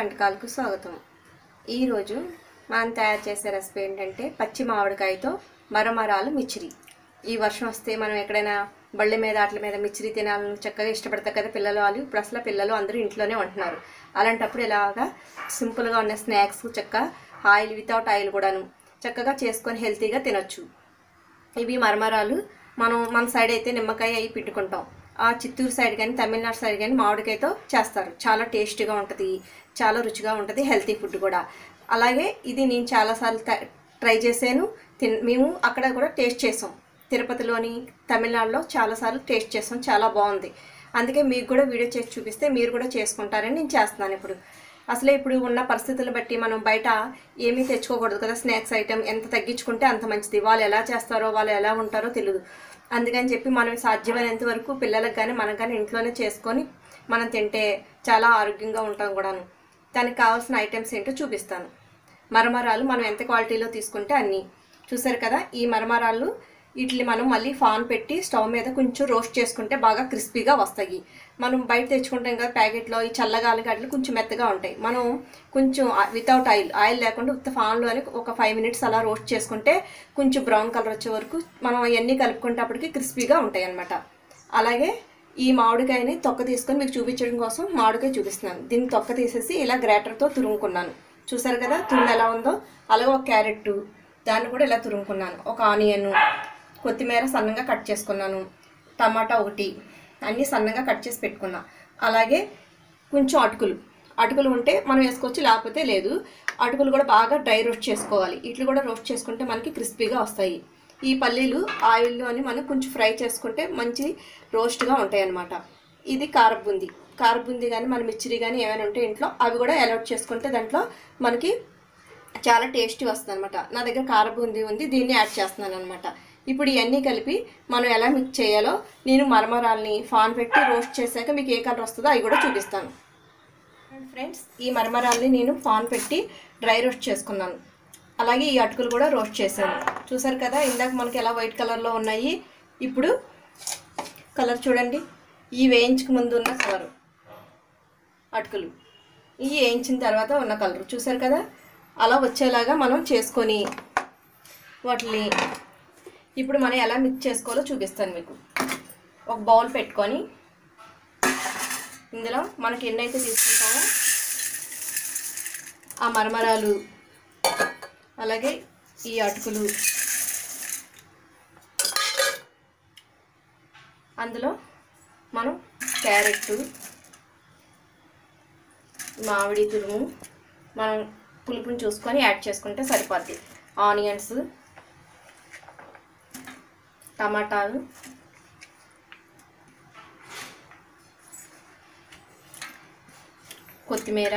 వంటకాలకు స్వాగతం ఈరోజు మనం తయారు చేసే రెసిపీ ఏంటంటే పచ్చి మామిడికాయతో మరమరాలు మిచ్చిరి ఈ వర్షం వస్తే మనం ఎక్కడైనా బళ్ళ మీద అట్ల మీద మిచ్చిరి తినాలని చక్కగా ఇష్టపడతారు కదా పిల్లలు వాళ్ళు ఇప్పుడు అసలు పిల్లలు అందరూ ఇంట్లోనే ఉంటున్నారు అలాంటప్పుడు ఇలాగా సింపుల్గా ఉన్న స్నాక్స్ చక్కగా ఆయిల్ వితౌట్ ఆయిల్ కూడాను చక్కగా చేసుకొని హెల్తీగా తినొచ్చు ఇవి మరమరాలు మనం మన సైడ్ అయితే నిమ్మకాయ అవి పెట్టుకుంటాం ఆ చిత్తూరు సైడ్ కానీ తమిళనాడు సైడ్ కానీ మామిడికాయతో చేస్తారు చాలా టేస్టీగా ఉంటుంది చాలా రుచిగా ఉంటుంది హెల్తీ ఫుడ్ కూడా అలాగే ఇది నేను చాలాసార్లు ట- ట్రై చేశాను తిన్ మేము అక్కడ కూడా టేస్ట్ చేసాం తిరుపతిలోని తమిళనాడులో చాలాసార్లు టేస్ట్ చేసాం చాలా బాగుంది అందుకే మీకు కూడా వీడియో చేసి చూపిస్తే మీరు కూడా చేసుకుంటారని నేను చేస్తున్నాను ఇప్పుడు అసలే ఇప్పుడు ఉన్న పరిస్థితులను బట్టి మనం బయట ఏమీ తెచ్చుకోకూడదు కదా స్నాక్స్ ఐటెం ఎంత తగ్గించుకుంటే అంత మంచిది వాళ్ళు ఎలా చేస్తారో వాళ్ళు ఎలా ఉంటారో తెలియదు అందుకని చెప్పి మనం సాధ్యమైనంత వరకు పిల్లలకు కానీ మనకు కానీ ఇంట్లోనే చేసుకొని మనం తింటే చాలా ఆరోగ్యంగా ఉంటాం కూడాను దానికి కావాల్సిన ఐటమ్స్ ఏంటో చూపిస్తాను మరమరాలు మనం ఎంత క్వాలిటీలో తీసుకుంటే అన్నీ చూసారు కదా ఈ మరమరాలు వీటిని మనం మళ్ళీ ఫాన్ పెట్టి స్టవ్ మీద కొంచెం రోస్ట్ చేసుకుంటే బాగా క్రిస్పీగా వస్తాయి మనం బయట తెచ్చుకుంటాం కదా ప్యాకెట్లో ఈ చల్లగాలి గడ్డలు కొంచెం మెత్తగా ఉంటాయి మనం కొంచెం వితౌట్ ఆయిల్ ఆయిల్ లేకుండా ఉత్త ఫాన్లోనే ఒక ఫైవ్ మినిట్స్ అలా రోస్ట్ చేసుకుంటే కొంచెం బ్రౌన్ కలర్ వచ్చే వరకు మనం అవన్నీ కలుపుకునేటప్పటికి క్రిస్పీగా ఉంటాయి అన్నమాట అలాగే ఈ మామిడికాయని తొక్క తీసుకొని మీకు చూపించడం కోసం మామిడికాయ చూపిస్తున్నాను దీన్ని తొక్క తీసేసి ఇలా గ్రేటర్తో తురుముకున్నాను చూసారు కదా తురుము ఎలా ఉందో అలాగే ఒక క్యారెట్ దాన్ని కూడా ఇలా తురుముకున్నాను ఒక ఆనియన్ కొత్తిమీర సన్నగా కట్ చేసుకున్నాను టమాటా ఒకటి అన్నీ సన్నగా కట్ చేసి పెట్టుకున్నా అలాగే కొంచెం అటుకులు అటుకులు ఉంటే మనం వేసుకోవచ్చు లేకపోతే లేదు అటుకులు కూడా బాగా డ్రై రోస్ట్ చేసుకోవాలి ఇట్లు కూడా రోస్ట్ చేసుకుంటే మనకి క్రిస్పీగా వస్తాయి ఈ పల్లీలు ఆయిల్లో అని మనం కొంచెం ఫ్రై చేసుకుంటే మంచి రోస్ట్గా ఉంటాయి అన్నమాట ఇది కారబుంది కారబుంది కానీ మన మిర్చిరి కానీ ఏమైనా ఉంటే ఇంట్లో అవి కూడా అలౌట్ చేసుకుంటే దాంట్లో మనకి చాలా టేస్టీ వస్తుంది అనమాట నా దగ్గర కారబూంది ఉంది దీన్ని యాడ్ చేస్తున్నాను అనమాట ఇప్పుడు ఇవన్నీ కలిపి మనం ఎలా మిక్స్ చేయాలో నేను మరమరాల్ని ఫాన్ పెట్టి రోస్ట్ చేశాక మీకు ఏ కలర్ వస్తుందో అవి కూడా చూపిస్తాను ఫ్రెండ్స్ ఈ మరమరాల్ని నేను ఫాన్ పెట్టి డ్రై రోస్ట్ చేసుకున్నాను అలాగే ఈ అటుకులు కూడా రోస్ట్ చేశాను చూసారు కదా ఇందాక మనకి ఎలా వైట్ కలర్లో ఉన్నాయి ఇప్పుడు కలర్ చూడండి ఈ వేయించక ముందు ఉన్న కలరు అటుకులు ఇవి వేయించిన తర్వాత ఉన్న కలర్ చూసారు కదా అలా వచ్చేలాగా మనం చేసుకొని వాటిని ఇప్పుడు మనం ఎలా మిక్స్ చేసుకోవాలో చూపిస్తాను మీకు ఒక బౌల్ పెట్టుకొని ఇందులో మనకి ఎన్నైతే తీసుకుంటామో ఆ మరమరాలు అలాగే ఈ అటుకులు అందులో మనం క్యారెట్ మామిడి తురుము మనం పులుపుని చూసుకొని యాడ్ చేసుకుంటే సరిపోద్ది ఆనియన్స్ టమాటాలు కొత్తిమీర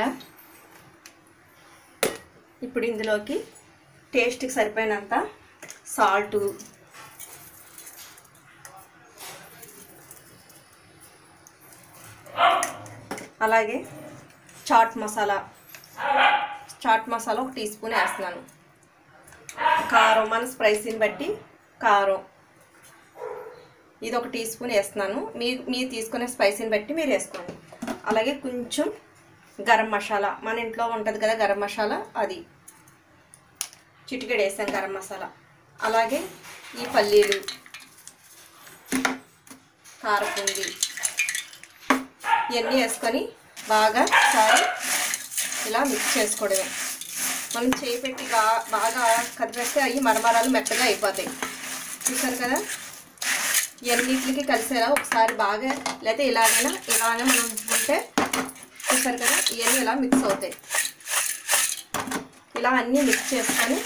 ఇప్పుడు ఇందులోకి టేస్ట్కి సరిపోయినంత సాల్టు అలాగే చాట్ మసాలా చాట్ మసాలా ఒక టీ స్పూన్ వేస్తున్నాను కారం మన స్పైసీని బట్టి కారం ఇది ఒక టీ స్పూన్ వేస్తున్నాను మీ మీరు తీసుకునే స్పైసీని బట్టి మీరు వేసుకోండి అలాగే కొంచెం గరం మసాలా మన ఇంట్లో ఉంటుంది కదా గరం మసాలా అది చిటికెడు వేసాను గరం మసాలా అలాగే ఈ పల్లీలు కారపుంది ఇవన్నీ వేసుకొని బాగా ఒకసారి ఇలా మిక్స్ చేసుకోవడమే మనం చేయి పెట్టి బా- బాగా కదిపేస్తే అవి మరమరాలు మెత్తగా అయిపోతాయి చూసారు కదా ఇవన్నిటికి కలిసేలా ఒకసారి బాగా లేకపోతే ఇలాగైనా ఇలానే మనం ఉంటే చూసారు కదా ఇవన్నీ ఇలా మిక్స్ అవుతాయి ఇలా అన్నీ మిక్స్ చేసుకొని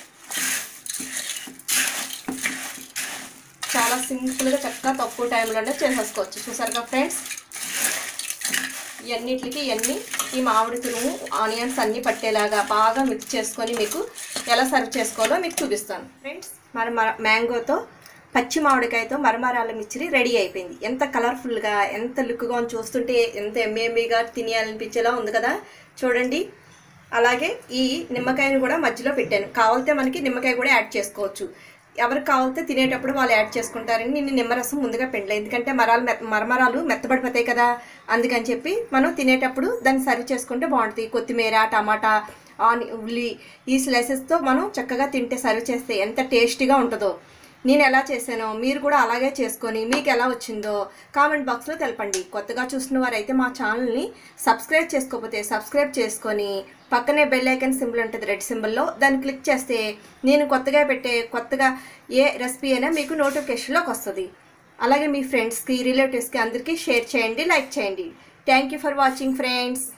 చాలా సింపుల్గా చక్కగా తక్కువ టైంలోనే చేసేసుకోవచ్చు చూసారు కదా ఫ్రెండ్స్ ఇవన్నిటికి ఇవన్నీ ఈ మామిడి తురుము ఆనియన్స్ అన్నీ పట్టేలాగా బాగా మిక్స్ చేసుకొని మీకు ఎలా సర్వ్ చేసుకోవాలో మీకు చూపిస్తాను ఫ్రెండ్స్ మన మ- మ్యాంగోతో పచ్చి మామిడికాయతో మరమరాల మిచ్చిరి రెడీ అయిపోయింది ఎంత కలర్ఫుల్గా ఎంత లుక్గా ఉంది చూస్తుంటే ఎంత ఎమ్మేమిగా తినేయాలనిపించేలా ఉంది కదా చూడండి అలాగే ఈ నిమ్మకాయను కూడా మధ్యలో పెట్టాను కావాలితే మనకి నిమ్మకాయ కూడా యాడ్ చేసుకోవచ్చు ఎవరికి కావాలితే తినేటప్పుడు వాళ్ళు యాడ్ చేసుకుంటారని నేను నిమ్మరసం ముందుగా పిండలే ఎందుకంటే మరాలు మెత్త మరమరాలు మెత్తబడిపోతాయి కదా అందుకని చెప్పి మనం తినేటప్పుడు దాన్ని సర్వ్ చేసుకుంటే బాగుంటుంది కొత్తిమీర టమాటా ఆని ఉల్లి ఈ స్లైసెస్తో మనం చక్కగా తింటే సర్వ్ చేస్తే ఎంత టేస్టీగా ఉంటుందో నేను ఎలా చేశానో మీరు కూడా అలాగే చేసుకొని మీకు ఎలా వచ్చిందో కామెంట్ బాక్స్లో తెలపండి కొత్తగా చూసిన వారైతే మా ఛానల్ని సబ్స్క్రైబ్ చేసుకోకపోతే సబ్స్క్రైబ్ చేసుకొని పక్కనే బెల్ ఐకన్ సింబల్ ఉంటుంది రెడ్ సింబల్లో దాన్ని క్లిక్ చేస్తే నేను కొత్తగా పెట్టే కొత్తగా ఏ రెసిపీ అయినా మీకు నోటిఫికేషన్లోకి వస్తుంది అలాగే మీ ఫ్రెండ్స్కి రిలేటివ్స్కి అందరికీ షేర్ చేయండి లైక్ చేయండి thank you for watching friends